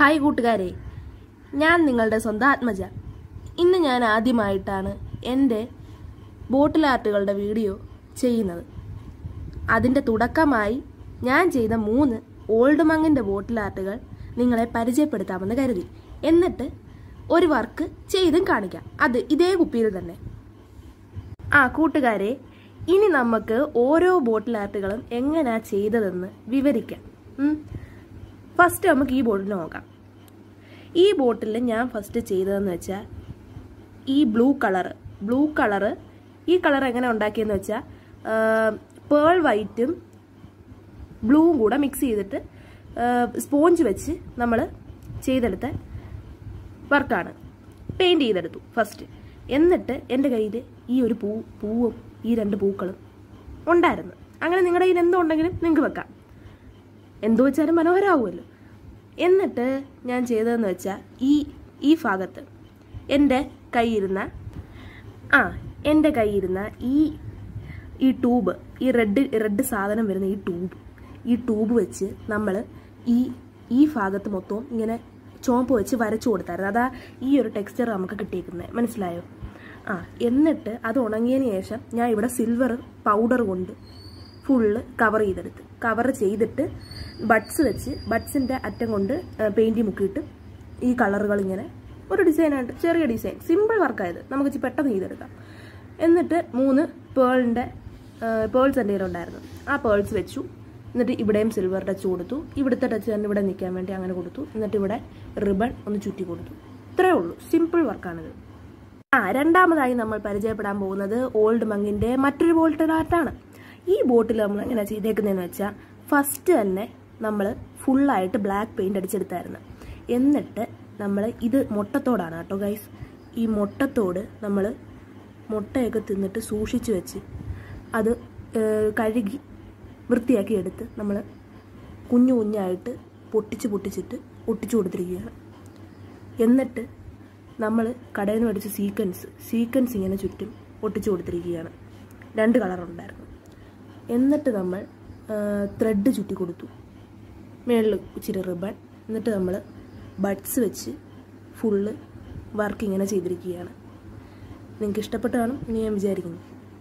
Hi കൂട്ടുകാരെ ഞാൻ നിങ്ങളുടെ സ്വന്തം ആത്മജ ഇന്ന് ഞാൻ ആദ്യമായിട്ടാണ് എൻ്റെ ബോട്ടിൽ ആർട്ടുകളുടെ വീഡിയോ ചെയ്യുന്നത് അതിൻ്റെ തുടക്കമായി ഞാൻ ചെയ്ത മൂന്ന് ഓൾഡ് മങ്ങിൻ്റെ ബോട്ടിൽ ആർട്ടുകൾ നിങ്ങളെ പരിചയപ്പെടുത്താമെന്ന് കരുതി എന്നിട്ട് ഒരു വർക്ക് ചെയ്തും കാണിക്കാം അത് ഇതേ കുപ്പിയിൽ തന്നെ ആ കൂട്ടുകാരെ ഇനി നമുക്ക് ഓരോ ബോട്ടിൽ ആർട്ടുകളും എങ്ങനെയാ ചെയ്തതെന്ന് വിവരിക്കാം ഉം. ഫസ്റ്റ് നമുക്ക് ഈ ബോട്ടിൽ നോക്കാം ഈ ബോട്ടിൽ ഞാൻ ഫസ്റ്റ് ചെയ്തതെന്ന് വെച്ചാൽ ഈ ബ്ലൂ കളറ് ബ്ലൂ കളറ് ഈ കളർ എങ്ങനെ ഉണ്ടാക്കിയെന്ന് വെച്ചാൽ പേൾ വൈറ്റും ബ്ലൂവും കൂടെ മിക്സ് ചെയ്തിട്ട് സ്പോഞ്ച് വെച്ച് നമ്മൾ ചെയ്തെടുത്ത വർക്കാണ് പെയിൻറ് ചെയ്തെടുത്തു ഫസ്റ്റ് എന്നിട്ട് എൻ്റെ കയ്യിൽ ഈ ഒരു പൂ പൂവും ഈ രണ്ട് പൂക്കളും ഉണ്ടായിരുന്നു അങ്ങനെ നിങ്ങളുടെ കയ്യിൽ എന്തോ ഉണ്ടെങ്കിലും നിങ്ങൾക്ക് വെക്കാം എന്തു വെച്ചാലും മനോഹരമാവുമല്ലോ എന്നിട്ട് ഞാൻ ചെയ്തതെന്ന് വെച്ചാൽ ഈ ഈ ഭാഗത്ത് എൻ്റെ കയ്യിരുന്ന ആ എൻ്റെ കയ്യിരുന്ന ഈ ഈ ട്യൂബ് ഈ റെഡ് റെഡ് സാധനം വരുന്ന ഈ ട്യൂബ് ഈ ട്യൂബ് വെച്ച് നമ്മൾ ഈ ഈ ഭാഗത്ത് മൊത്തവും ഇങ്ങനെ ചോപ്പ് വെച്ച് വരച്ചു കൊടുത്തായിരുന്നു അതാ ഈ ഒരു ടെക്സ്ചർ നമുക്ക് കിട്ടിയിരിക്കുന്നത് മനസ്സിലായോ ആ എന്നിട്ട് അത് ഉണങ്ങിയതിന് ശേഷം ഞാൻ ഇവിടെ സിൽവർ പൗഡർ കൊണ്ട് ഫുള്ള് കവർ ചെയ്തെടുത്ത് കവർ ചെയ്തിട്ട് ബഡ്സ് വെച്ച് ബഡ്സിൻ്റെ അറ്റം കൊണ്ട് പെയിൻറ് മുക്കിയിട്ട് ഈ കളറുകൾ ഇങ്ങനെ ഒരു ഡിസൈനായിട്ട് ചെറിയ ഡിസൈൻ സിമ്പിൾ വർക്കായത് നമുക്ക് ഇച്ചിരി പെട്ടെന്ന് ചെയ്തെടുക്കാം എന്നിട്ട് മൂന്ന് പേളിൻ്റെ പേൾസ് എൻ്റെ കയ്യിലുണ്ടായിരുന്നു ആ പേൾസ് വെച്ചു എന്നിട്ട് ഇവിടെയും സിൽവർ ടച്ച് കൊടുത്തു ഇവിടുത്തെ ടച്ച് തന്നെ ഇവിടെ നിൽക്കാൻ വേണ്ടി അങ്ങനെ കൊടുത്തു എന്നിട്ട് ഇവിടെ റിബൺ ഒന്ന് ചുറ്റി കൊടുത്തു ഇത്രയേ ഉള്ളൂ സിമ്പിൾ വർക്കാണിത് ആ രണ്ടാമതായി നമ്മൾ പരിചയപ്പെടാൻ പോകുന്നത് ഓൾഡ് മങ്ങിന്റെ മറ്റൊരു ബോട്ടിൽ ആർട്ടാണ് ഈ ബോട്ടിൽ നമ്മൾ എങ്ങനെ ചെയ്തേക്കുന്നതെന്ന് വെച്ചാൽ ഫസ്റ്റ് തന്നെ നമ്മൾ ഫുള്ളായിട്ട് ബ്ലാക്ക് പെയിന്റ് അടിച്ചെടുത്തായിരുന്നു എന്നിട്ട് നമ്മൾ ഇത് മുട്ടത്തോടാണ് കേട്ടോ ഗൈസ് ഈ മുട്ടത്തോട് നമ്മൾ മുട്ടയൊക്കെ തിന്നിട്ട് സൂക്ഷിച്ചു വെച്ച് അത് ഏഹ്, കഴുകി വൃത്തിയാക്കി എടുത്ത് നമ്മൾ കുഞ്ഞു കുഞ്ഞായിട്ട് പൊട്ടിച്ച് പൊട്ടിച്ചിട്ട് ഒട്ടിച്ചു കൊടുത്തിരിക്കുകയാണ് എന്നിട്ട് നമ്മൾ കടയിൽ നിന്ന് മേടിച്ച സീക്വൻസ് സീക്വൻസ് ഇങ്ങനെ ചുറ്റും ഒട്ടിച്ചു കൊടുത്തിരിക്കുകയാണ് രണ്ട് കളറുണ്ടായിരുന്നു എന്നിട്ട് നമ്മൾ ത്രെഡ് ചുറ്റി കൊടുത്തു മേളിൽ ഇച്ചിരി റിബൺ എന്നിട്ട് നമ്മൾ ബഡ്സ് വെച്ച് ഫുള്ള് വർക്ക് ഇങ്ങനെ ചെയ്തിരിക്കുകയാണ് നിങ്ങൾക്ക് ഇഷ്ടപ്പെട്ട് കാണും എന്ന് ഞാൻ വിചാരിക്കുന്നു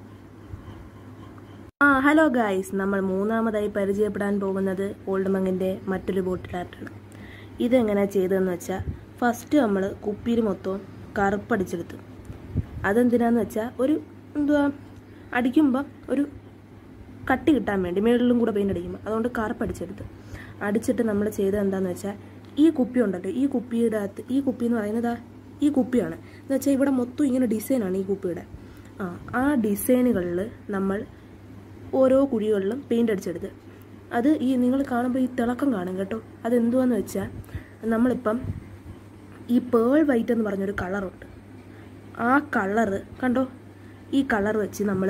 ആ ഹലോ ഗായ്സ് നമ്മൾ മൂന്നാമതായി പരിചയപ്പെടാൻ പോകുന്നത് ഓൾഡ് മങ്ങിൻ്റെ മറ്റൊരു ബോട്ടിൽ ആർട്ടാണ് ഇതെങ്ങനെ ചെയ്തതെന്ന് വെച്ചാൽ ഫസ്റ്റ് നമ്മൾ കുപ്പിയിൽ മൊത്തവും കറുപ്പടിച്ചെടുത്തു അതെന്തിനാന്ന് വെച്ചാൽ ഒരു എന്തുവാ അടിക്കുമ്പം ഒരു കട്ടി കിട്ടാൻ വേണ്ടി മേളിലും കൂടെ പെയിൻ്റ് അടിക്കുമ്പോൾ അതുകൊണ്ട് കറുപ്പടിച്ചെടുത്ത് അടിച്ചിട്ട് നമ്മൾ ചെയ്തത് എന്താണെന്ന് വെച്ചാൽ ഈ കുപ്പി ഉണ്ടല്ലോ ഈ കുപ്പിയുടെ അകത്ത് ഈ കുപ്പി എന്ന് പറയുന്നത് ദാ ഈ കുപ്പിയാണ് എന്ന് വെച്ചാൽ ഇവിടെ മൊത്തം ഇങ്ങനെ ഡിസൈനാണ് ഈ കുപ്പിയുടെ ആ ആ ഡിസൈനുകളിൽ നമ്മൾ ഓരോ കുഴികളിലും പെയിൻ്റ് അടിച്ചെടുത്ത് അത് ഈ നിങ്ങൾ കാണുമ്പോൾ ഈ തിളക്കം കാണും കേട്ടോ അതെന്തുവാന്ന് വെച്ചാൽ നമ്മളിപ്പം ഈ പേൾ വൈറ്റ് എന്ന് പറഞ്ഞൊരു കളറുണ്ട് ആ കളറ് കണ്ടോ ഈ കളർ വെച്ച് നമ്മൾ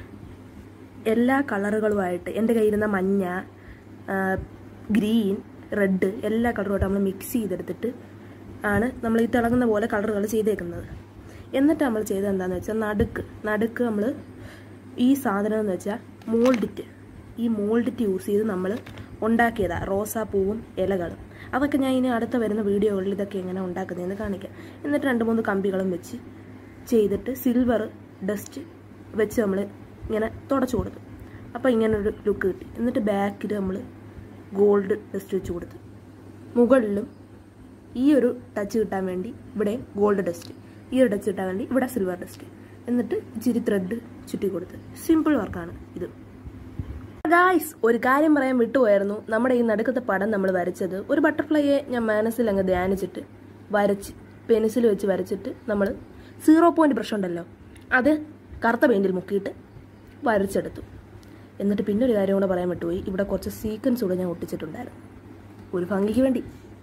എല്ലാ കളറുകളുമായിട്ട് എൻ്റെ കയ്യിരുന്ന മഞ്ഞ ആ, ഗ്രീൻ റെഡ് എല്ലാ കളറുമായിട്ട് നമ്മൾ മിക്സ് ചെയ്തെടുത്തിട്ട് ആണ് നമ്മൾ ഈ തിളങ്ങുന്ന പോലെ കളറുകൾ ചെയ്തേക്കുന്നത് എന്നിട്ട് നമ്മൾ ചെയ്തത് എന്താണെന്ന് വെച്ചാൽ നടുക്ക് നടുക്ക് നമ്മൾ ഈ സാധനം എന്ന് വെച്ചാൽ മോൾഡിറ്റ് ഈ മോൾഡിറ്റ് യൂസ് ചെയ്ത് നമ്മൾ ഉണ്ടാക്കിയതാണ് റോസാപ്പൂവും ഇലകളും അതൊക്കെ ഞാൻ ഇനി അടുത്ത വരുന്ന വീഡിയോകളിൽ ഇതൊക്കെ എങ്ങനെ ഉണ്ടാക്കുന്നതെന്ന് കാണിക്കാം എന്നിട്ട് രണ്ട് മൂന്ന് കമ്പികളും വെച്ച് ചെയ്തിട്ട് സിൽവർ ഡസ്റ്റ് വെച്ച് നമ്മൾ ഇങ്ങനെ തുടച്ചു കൊടുത്തു അപ്പോൾ ഇങ്ങനെ ഒരു ലുക്ക് കിട്ടി എന്നിട്ട് ബാക്കിൽ നമ്മൾ ഗോൾഡ് ഡസ്റ്റ് വെച്ച് കൊടുത്തു മുകളിലും ഈ ഒരു ടച്ച് കിട്ടാൻ വേണ്ടി ഇവിടെ ഗോൾഡ് ഡസ്റ്റ് ഈ ഒരു ടച്ച് കിട്ടാൻ വേണ്ടി ഇവിടെ സിൽവർ ഡസ്റ്റ് എന്നിട്ട് ഇച്ചിരി ത്രെഡ് ചുറ്റി കൊടുത്ത് സിമ്പിൾ വർക്കാണ് ഇത് ഗായ്സ് ഒരു കാര്യം പറയാൻ വിട്ടുപോയായിരുന്നു നമ്മുടെ ഈ നടുക്കത്തെ പടം നമ്മൾ വരച്ചത് ഒരു ബട്ടർഫ്ലൈയെ ഞാൻ മനസ്സിൽ അങ്ങ് ധ്യാനിച്ചിട്ട് വരച്ച് പെൻസിൽ വെച്ച് വരച്ചിട്ട് നമ്മൾ സീറോ പോയിന്റ് ബ്രഷ് ഉണ്ടല്ലോ അത് കറുത്ത പെയിന്റിൽ മുക്കിയിട്ട് വരച്ചെടുത്തു എന്നിട്ട് പിന്നെ ഒരു കാര്യം കൂടെ പറയാൻ വിട്ടുപോയി ഇവിടെ കുറച്ച് സീക്വൻസ് കൂടെ ഞാൻ ഒട്ടിച്ചിട്ടുണ്ടായിരുന്നു ഒരു ഭംഗിക്ക് വേണ്ടി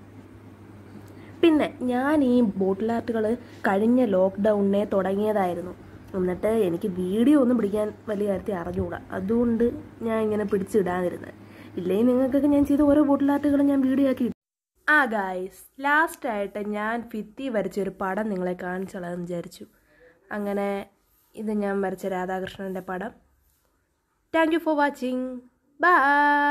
പിന്നെ ഞാൻ ഈ ബോട്ടിൽ ആർട്ടുകൾ കഴിഞ്ഞ ലോക്ക്ഡൗണിനെ തുടങ്ങിയതായിരുന്നു എന്നിട്ട് എനിക്ക് വീഡിയോ ഒന്നും പിടിക്കാൻ വലിയ കാര്യത്തിൽ അറിഞ്ഞുകൂടാ അതുകൊണ്ട് ഞാൻ ഇങ്ങനെ പിടിച്ചിടാതിരുന്നത് ഇല്ലെങ്കിൽ നിങ്ങൾക്കൊക്കെ ഞാൻ ചെയ്ത ഓരോ ബോട്ടിൽ ആർട്ടുകളും ഞാൻ വീഡിയോ ആക്കി ഇട്ടു. ആ ഗായ്സ് ലാസ്റ്റായിട്ട് ഞാൻ ഭിത്തി വരച്ച ഒരു പടം നിങ്ങളെ കാണിച്ചോളാമെന്ന് വിചാരിച്ചു അങ്ങനെ ഇത് ഞാൻ വരച്ച രാധാകൃഷ്ണൻ്റെ പടം thank you for watching by